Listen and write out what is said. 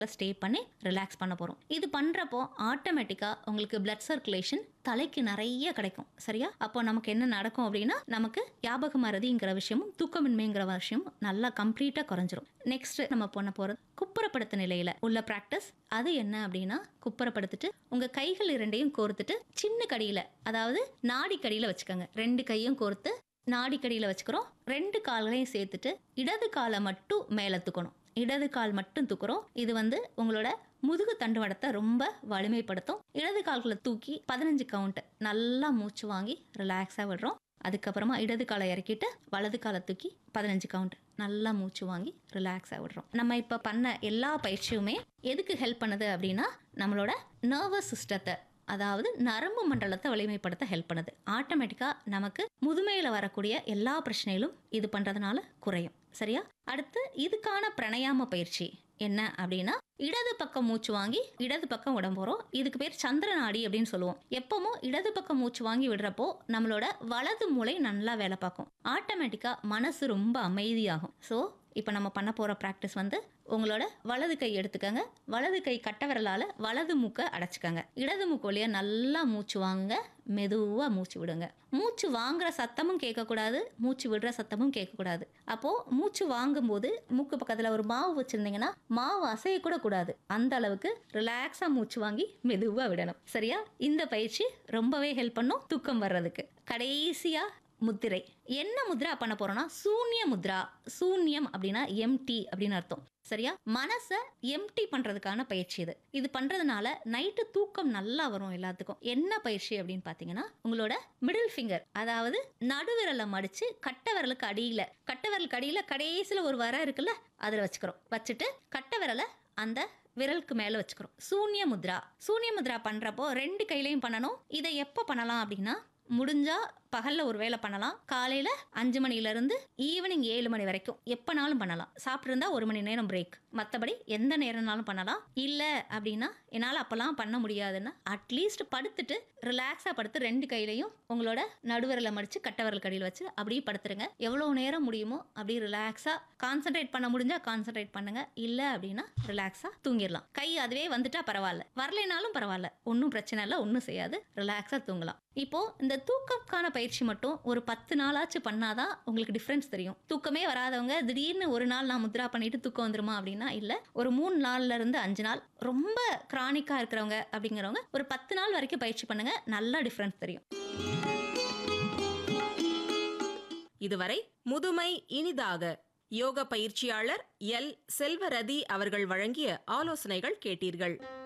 stay பண்ணி relax பண்ண போகிறோம் இது பண்ணுறப்போ ஆட்டோமேட்டிக்காக உங்களுக்கு பிளட் சர்க்குலேஷன் தலைக்கு நிறைய கிடைக்கும் சரியா அப்போ நமக்கு என்ன நடக்கும் அப்படின்னா நமக்கு ஞாபக மறதிங்கிற விஷயமும் தூக்கமின்மைங்கிற விஷயமும் நல்லா கம்ப்ளீட்டாக குறைஞ்சிரும் நெக்ஸ்ட் நம்ம பண்ண போகிறது குப்புறப்படுத்த நிலையில் உள்ள ப்ராக்டிஸ் அது என்ன அப்படின்னா குப்புறப்படுத்திட்டு உங்கள் கைகள் இரண்டையும் கோர்த்துட்டு சின்ன கடியில் அதாவது நாடி கடியில் வச்சுக்கோங்க ரெண்டு கையும் கோர்த்து நாடிக்கடியில் வச்சுக்கிறோம் ரெண்டு கால்களையும் சேர்த்துட்டு இடது காலை மட்டும் மேலே தூக்கணும் இடது கால் மட்டும் தூக்குறோம் இது வந்து உங்களோட முதுகு தண்டுவடத்தை ரொம்ப வலிமைப்படுத்தும் இடது கால்களை தூக்கி பதினஞ்சு கவுண்ட் நல்லா மூச்சு வாங்கி ரிலாக்ஸாக விடுறோம் அதுக்கப்புறமா இடது காலை இறக்கிட்டு வலது காலை தூக்கி பதினஞ்சு கவுண்ட் நல்லா மூச்சு வாங்கி ரிலாக்ஸாக விடுறோம் நம்ம இப்போ பண்ண எல்லா பயிற்சியுமே எதுக்கு ஹெல்ப் பண்ணுது அப்படின்னா நம்மளோட நர்வஸ் சிஸ்டத்தை அதாவது நரம்பு மண்டலத்தை வலிமைப்படுத்த ஹெல்ப் பண்ணுது ஆட்டோமேட்டிக்காக நமக்கு முதுமையில் வரக்கூடிய எல்லா பிரச்சனைகளும் இது பண்ணுறதுனால குறையும் சரியா அடுத்து இதுக்கான பிரணயாம பயிற்சி என்ன அப்படின்னா இடது பக்கம் மூச்சு வாங்கி இடது பக்கம் விட போகிறோம் இதுக்கு பேர் சந்திர நாடி அப்படின்னு சொல்லுவோம் எப்பவும் இடது பக்கம் மூச்சு வாங்கி விடுறப்போ நம்மளோட வலது மூளை நல்லா வேலை பார்க்கும் ஆட்டோமேட்டிக்காக மனசு ரொம்ப அமைதியாகும் ஸோ இப்போ நம்ம பண்ண போகிற ப்ராக்டிஸ் வந்து உங்களோட வலது கை எடுத்துக்கங்க வலது கை கட்ட விரலால் வலது மூக்கை அடைச்சிக்கங்க இடது மூக்கு வழியாக நல்லா மூச்சு வாங்க மெதுவாக மூச்சு விடுங்க மூச்சு வாங்குற சத்தமும் கேட்கக்கூடாது மூச்சு விடுற சத்தமும் கேட்கக்கூடாது அப்போது மூச்சு வாங்கும்போது மூக்கு பக்கத்தில் ஒரு மாவு வச்சுருந்தீங்கன்னா மாவு அசையக்கூட கூடாது அந்த அளவுக்கு ரிலாக்ஸாக மூச்சு வாங்கி மெதுவாக விடணும் சரியா இந்த பயிற்சி ரொம்பவே ஹெல்ப் பண்ணும் தூக்கம் வர்றதுக்கு கடைசியாக முத்திரை என்ன முத்ரா பண்ண போறோம்னா சூன்ய முத்ரா சூன்யம் அப்படின்னா எம்டி அப்படின்னு அர்த்தம் சரியா மனசை எம்டி பண்றதுக்கான பயிற்சி இது இது பண்றதுனால நைட்டு தூக்கம் நல்லா வரும் எல்லாத்துக்கும் என்ன பயிற்சி அப்படின்னு பாத்தீங்கன்னா உங்களோட மிடில் ஃபிங்கர் அதாவது நடுவிரலை மடிச்சு கட்ட விரலுக்கு அடியில கட்ட விரலுக்கு அடியில கடைசியில் ஒரு வர இருக்குல்ல அதில் வச்சுக்கிறோம் வச்சுட்டு கட்ட விரலை அந்த விரலுக்கு மேலே வச்சுக்கிறோம் சூன்ய முத்ரா சூன்ய முத்ரா பண்ணுறப்போ ரெண்டு கையிலையும் பண்ணணும் இதை எப்போ பண்ணலாம் அப்படின்னா முடிஞ்சா பகல்ல ஒரு வேளை பண்ணலாம் காலையில அஞ்சு மணில இருந்து ஈவினிங் ஏழு மணி வரைக்கும் எப்பனாலும் பண்ணலாம் சாப்பிட்ருந்தா ஒரு மணி நேரம் பிரேக் மற்றபடி எந்த நேரம்னாலும் பண்ணலாம் இல்லை அப்படின்னா என்னால் அப்போல்லாம் பண்ண முடியாதுன்னா அட்லீஸ்ட் படுத்துட்டு ரிலாக்ஸாக படுத்து ரெண்டு கையிலையும் உங்களோட நடுவரில் மடித்து கட்டவரல் கடியில் வச்சு அப்படியே படுத்துருங்க எவ்வளோ நேரம் முடியுமோ அப்படியே ரிலாக்ஸாக கான்சென்ட்ரேட் பண்ண முடிஞ்சால் கான்சென்ட்ரேட் பண்ணுங்க இல்லை அப்படின்னா ரிலாக்ஸாக தூங்கிடலாம் கை அதுவே வந்துட்டா பரவாயில்ல வரலைனாலும் பரவாயில்ல ஒன்றும் பிரச்சனை இல்லை ஒன்றும் செய்யாது ரிலாக்ஸாக தூங்கலாம் இப்போ இந்த தூக்கம்கான பயிற்சி மட்டும் ஒரு பத்து நாளாச்சு பண்ணாதான் உங்களுக்கு டிஃப்ரென்ஸ் தெரியும் தூக்கமே வராதவங்க திடீர்னு ஒரு நாள் நான் முத்ரா பண்ணிட்டு தூக்கம் வந்துருமா அப்படின்னா இல்லை ஒரு மூணு நாள்ல இருந்து அஞ்சு நாள் ரொம்ப கிரானிக்கா இருக்கிறவங்க அப்படிங்கிறவங்க ஒரு பத்து நாள் வரைக்கும் பயிற்சி பண்ணுங்க நல்லா டிஃப்ரென்ஸ் தெரியும் இதுவரை முதுமை இனிதாக யோக பயிற்சியாளர் எல் செல்வரதி அவர்கள் வழங்கிய ஆலோசனைகள் கேட்டீர்கள்